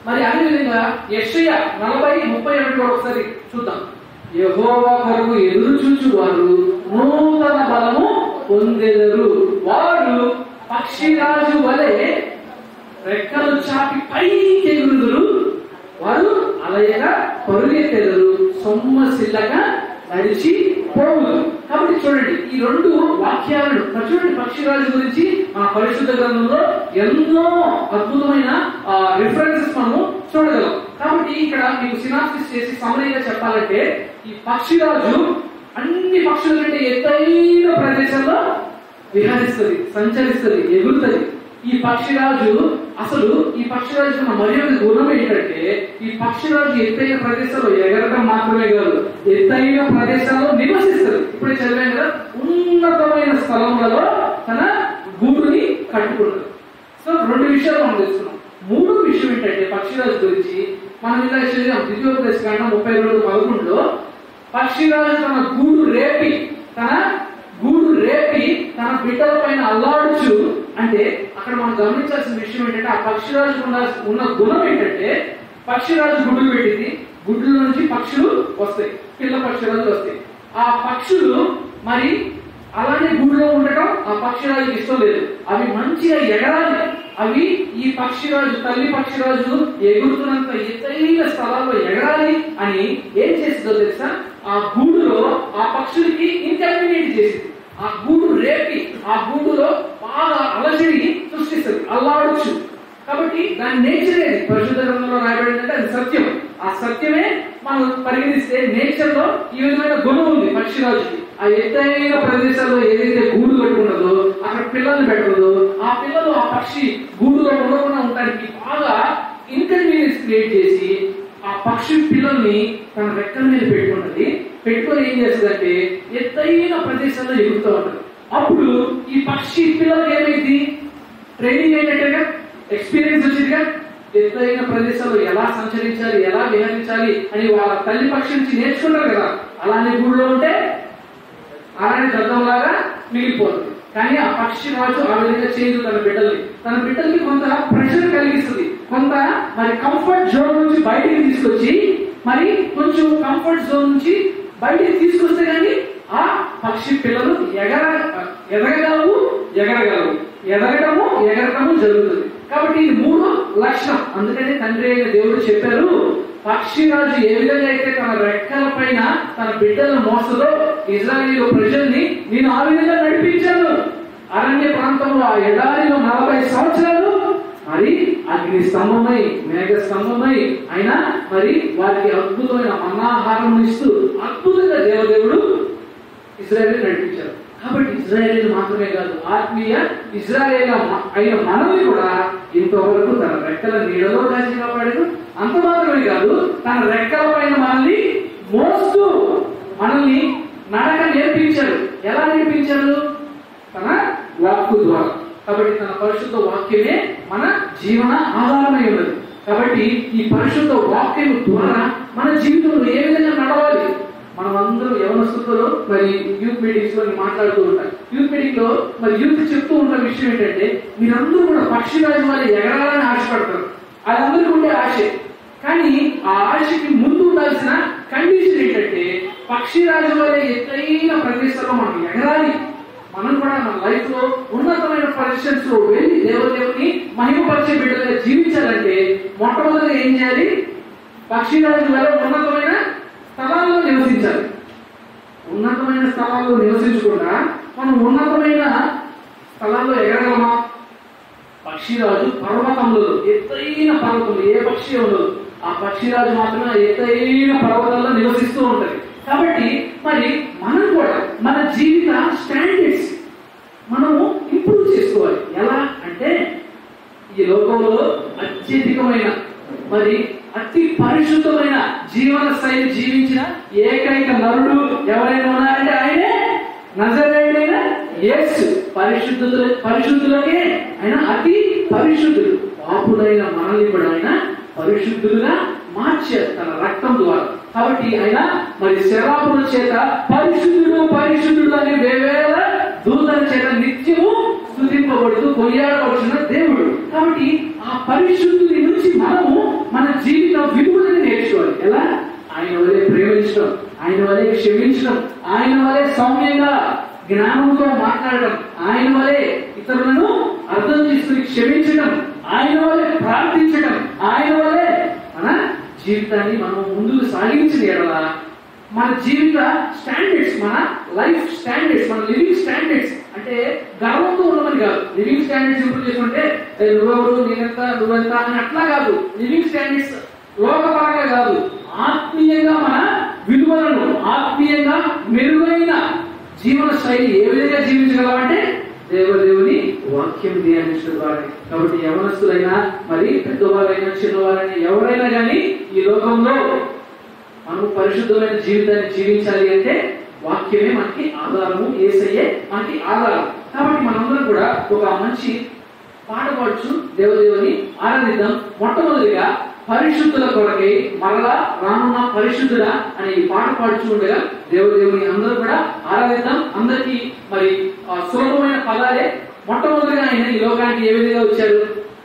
మరి అదేవిధంగా యెషయా నలభై ముప్పై ఒకటి ఒకసారి చూద్దాం యెహోవా కొరకు ఎదురు చూచు వారు నూతన బలము పొందెదరు వారు పక్షిరాజు వలె రెక్కలు చాపి పైకి ఎగురుదురు వారు అలయగా పరుగెత్తెదరు సొమ్మసిల్లగా నడిచి పోవులు కాబట్టి చూడండి ఈ రెండు వాక్యాలను మరి చూడండి పక్షిరాజు గురించి మన పరిశుద్ధ గ్రంథంలో ఎన్నో అద్భుతమైన రిఫరెన్సెస్ మనము చూడగలం కాబట్టి ఇక్కడ మీకు సినాప్సిస్ చేసి సమరీగా చెప్పాలంటే ఈ పక్షిరాజు అన్ని పక్షుల కంటే ఎత్తైన ప్రదేశంలో విహరిస్తుంది సంచరిస్తుంది ఎగురుతుంది ఈ పక్షిరాజు అసలు ఈ పక్షిరాజు ఉన్న మరి ఒక గుణం ఏంటంటే ఈ పక్షిరాజు ఎత్తైన ప్రదేశాల్లో ఎగరడం మాత్రమే కాదు ఎత్తైన ప్రదేశాల్లో నివసిస్తుంది ఇప్పుడే చదివాం కదా ఉన్నతమైన స్థలములలో తన గూడుని కట్టుకుంటుంది సో రెండు విషయాలు మనం తెలుసుకున్నాం మూడో విషయం ఏంటంటే పక్షిరాజు గురించి మనం ఇలా చదివాం ద్వితీయోపదేశ కాండం ముప్పై రెండు పదకొండులో పక్షిరాజు తన గూడు రేపి తన గూడు రేపి తన బిడ్డల పైన అల్లాడుచు అంటే అక్కడ మనం గమనించాల్సిన విషయం ఏంటంటే ఆ పక్షిరాజు ఉన్న ఉన్న గుణం ఏంటంటే పక్షిరాజు గుడ్లు పెట్టింది గుడ్ల నుంచి పక్షులు వస్తాయి పిల్ల పక్షిరాజులు వస్తాయి ఆ పక్షులు మరి అలానే గూడులో ఉండటం ఆ పక్షిరాజుకి ఇష్టం లేదు అవి మంచిగా ఎగరాలి అవి ఈ పక్షిరాజు తల్లి పక్షిరాజు ఎగురుతున్నంత ఎత్తైన స్థలాల్లో ఎగరాలి అని ఏం చేసిందో తెలుసా ఆ గూడులో ఆ పక్షులకి ఇన్కన్వీనియంట్ చేసింది ఆ గూడు రేపి ఆ గూడులో బాగా అలజడి సృష్టిస్తుంది అల్లాడచ్చు కాబట్టి దాని నేచర్ ఏది పరిశుద్ధ గ్రంథంలో రాయబడిందంటే అది సత్యం ఆ సత్యమే మనం పరిగణిస్తే నేచర్ లో ఈ విధమైన గుణం ఉంది పక్షిరాజుకి ఆ ఎత్తైన ప్రదేశాల్లో ఏదైతే గూడు కట్టుకున్నదో అక్కడ పిల్లల్ని పెట్టదు ఆ పిల్లలు ఆ పక్షి గూడులో ఉండకుండా ఉండడానికి బాగా ఇన్కన్వీనియన్స్ క్రియేట్ చేసి ఆ పక్షి పిల్లల్ని తన రెక్కల మీద పెట్టుకున్నది పెట్టుకొని ఏం చేస్తుందంటే ఎత్తైన ప్రదేశాల్లో ఎగురుతూ ఉంటుంది అప్పుడు ఈ పక్షి పిల్లలకి ఏమైంది ట్రైనింగ్ అయినట్టుగా ఎక్స్పీరియన్స్ వచ్చిందిగా ఎత్తైన ప్రదేశాల్లో ఎలా సంచరించాలి ఎలా విహరించాలి అని వాళ్ళ తల్లి పక్షి నుంచి నేర్చుకుంటారు కదా అలానే గూడులో ఉంటే అలానే దద్దంలాగా మిగిలిపోతుంది కానీ ఆ పక్షి రాజు ఆ విధంగా చేయదు తన బిడ్డల్ని తన బిడ్డల్ని కొంత ప్రెషర్ కలిగిస్తుంది కొంత మరి కంఫర్ట్ జోన్ నుంచి బయటికి తీసుకొచ్చి మరి కొంచెం కంఫర్ట్ జోన్ నుంచి బయటికి తీసుకొస్తే కానీ ఆ పక్షి పిల్లలు ఎగర ఎదగగలవు ఎగరగలవు ఎదగటము ఎగరటము జరుగుతుంది కాబట్టి ఇది మూడు లక్షణం అందుకని తండ్రి అయిన దేవుడు చెప్పారు పక్షిరాజు ఏ విధంగా అయితే తన రెక్కల పైన తన బిడ్డలను మోసలో ఇజ్రాయేలు ప్రజల్ని నేను ఆ విధంగా నడిపించాను అరణ్య ప్రాంతంలో ఆ ఎడారిలో నలభై సంవత్సరాలు మరి అగ్ని స్తంభమై మేఘ స్తంభమై అయినా మరి వారికి అద్భుతమైన మన్నాహారం ఇస్తూ అద్భుతంగా దేవదేవుడు ఇజ్రాయేల్ నడిపించారు కాబట్టి ఇజ్రాయేల్ మాత్రమే కాదు ఆత్మీయ ఇజ్రాయేల్ అయిన మనల్ని కూడా ఇంతవరకు తన రెక్కల నీడలో కాచి కాపాడాడు అంత మాత్రమే కాదు తన రెక్కల పైన మనల్ని మోస్తూ మనల్ని నడక నేర్పించాడు ఎలా నేర్పించాడు తన వాక్కు ద్వారా కాబట్టి తన పరిశుద్ధ వాక్యమే మన జీవన ఆధారమై ఉన్నది కాబట్టి ఈ పరిశుద్ధ వాక్యం ద్వారా మన జీవితంలో ఏ విధంగా నడవాలి మనం అందరూ యవనస్తులతో మరి యూత్ మీటింగ్స్ లో మాట్లాడుతూ ఉంటాం యూత్ మీటింగ్ లో మరి యూత్ చెప్తూ ఉన్న విషయం ఏంటంటే మీరందరూ కూడా పక్షిరాజు వల్ల ఎగరాలని ఆశపడతారు అది అందరికీ ఉండే ఆశే కానీ ఆ ఆశకి ముందు ఉండాల్సిన కండిషన్ ఏంటంటే పక్షిరాజు వల్ల ఎత్తైన ప్రదేశంలో మనం ఎగరాలి మనం కూడా మన లైఫ్ లో ఉన్నతమైన పొజిషన్స్ లో వెళ్ళి దేవదేవుని మహిమపరిచే బిడ్డలుగా జీవించాలంటే మొట్టమొదటి ఏం చేయాలి పక్షిరాజు వల్ల ఉన్నతమైన స్థలాల్లో నివసించాలి ఉన్నతమైన స్థలాల్లో నివసించకుండా మనం ఉన్నతమైన స్థలాల్లో ఎగరగలమా పక్షిరాజు పర్వతంలో ఎత్తైన పర్వతంలో ఏ పక్షి ఉండదు ఆ పక్షిరాజు మాత్రమే ఆ ఎత్తైన పర్వతాల్లో నివసిస్తూ ఉంటది కాబట్టి మరి మనం కూడా మన జీవిత స్టాండర్డ్స్ మనము ఇంప్రూవ్ చేసుకోవాలి ఎలా అంటే ఈ లోకంలో అత్యధికమైన మరి అతి పరిశుద్ధమైన జీవన శైలి జీవించిన ఏకైక నరుడు ఎవరైనా ఉన్నారంటే ఆయనే నజరేయుడైన యేసు పరిశుద్ధుల పరిశుద్ధులకే ఆయన అతి పరిశుద్ధుడు పాపులైన మనల్ని కూడా ఆయన పరిశుద్ధులుగా మార్చారు తన రక్తం ద్వారా కాబట్టి ఆయన మరి శరాపుల చేత పరిశుద్ధుడు పరిశుద్ధుడు అని వేవేల దూతల చేత నిత్యము స్థుతింపబడుతూ కొయ్యాడవలసిన దేవుడు కాబట్టి ఆ పరిశుద్ధుని నుంచి మనము మన కలిగిన విలువలని నేర్చుకోవాలి ఎలా ఆయన వలె ప్రేమించడం ఆయన వలె క్షమించడం ఆయన వలె సౌమ్యంగా జ్ఞానంతో మాట్లాడడం ఆయన వలె ఇతరులను అర్థం చేసుకుని క్షమించడం ఆయన వలె ప్రార్థించడం ఆయన వలె మన జీవితాన్ని మనం ముందుకు సాగించిన ఎడల మన జీవిత స్టాండర్డ్స్ మన లైఫ్ స్టాండర్డ్స్ మన లివింగ్ స్టాండర్డ్స్ అంటే గర్వంతో ఉన్నమని కాదు లివింగ్ స్టాండర్డ్స్ ఇంప్రూవ్ చేసుకుంటే "ఏ, నువ్వెవరు నేనెంత నువ్వెంత అని అట్లా కాదు లివింగ్ స్టాండర్డ్స్ లోకపరంగా కాదు ఆత్మీయంగా మన విలువలను ఆత్మీయంగా మెరుగైన జీవన శైలి ఏ విధంగా జీవించగలమంటే దేవదేవుని వాక్యం ధ్యానించడం ద్వారా కాబట్టి యవనస్తులైనా మరి పెద్దవారైనా చిన్నవారైనా ఎవరైనా కానీ ఈ లోకంలో మనం పరిశుద్ధమైన జీవితాన్ని జీవించాలి అంటే వాక్యమే మనకి ఆధారము ఏసయ్యే మనకి ఆధారం కాబట్టి మనందరం కూడా ఒక మంచి పాట పాడుచు దేవదేవుని ఆరాధిద్దాం మొట్టమొదటిగా పరిశుద్ధుల కొరకై మరలా రానున్న పరిశుద్ధుడా అనే ఈ పాట పాడుచు ఉండగా దేవదేవుని అందరూ కూడా ఆరాధిద్దాం అందరికీ మరి ఆ సులభమైన పదాలే మొట్టమొదటిగా ఆయన ఈ లోకానికి ఏ విధంగా వచ్చారు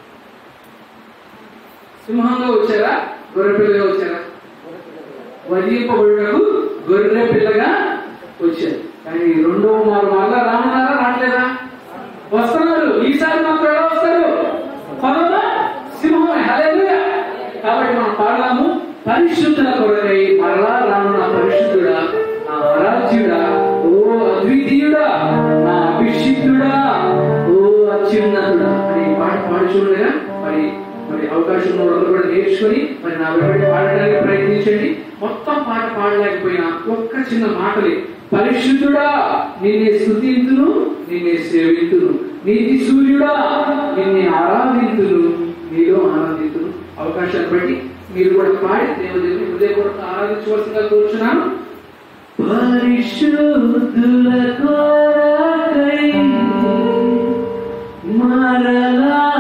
సింహంగా వచ్చారా గొర్రెపిల్లగా వచ్చారా వధింపబడుటకు గొర్రె పిల్లగా వచ్చారు కానీ రెండవ మారు మళ్ళా రామన్నారా రావట్లేదా వస్తున్నారు ఈసారి మాత్రం ఎలా వస్తారు పదమా సింహమే హల్లెలూయా కాబట్టి మనం పాడదాము పరిశుద్ధుల కొరకై మరలా రానున్న పరిశుద్ధుడా నా ఆరాధ్యుడా ఓ అద్వితీయుడా నా అభిషిక్తుడా ఓ అత్యున్నతుడా అని ఈ పాట పాడుచుండగా మరి మరి అవకాశం ఉన్న వాళ్ళు కూడా నేర్చుకొని మరి నా వెంబడి పాడడానికి ప్రయత్నించండి మొత్తం పాట పాడలేకపోయినా ఒక్క చిన్న మాటలే పరిశుద్ధుడా నిన్నే స్థుతింతును నిన్నే సేవింతును నీతి సూర్యుడా నిన్నే ఆరాధింతును నీలో ఆనందితును అవకాశాన్ని బట్టి మీరు కూడా పాడి దేవదేవుని హృదయపూర్వక ఆరాధించవలసిందిగా కోరుచున్నాను పరిశుద్ధుల కొరకై మరలా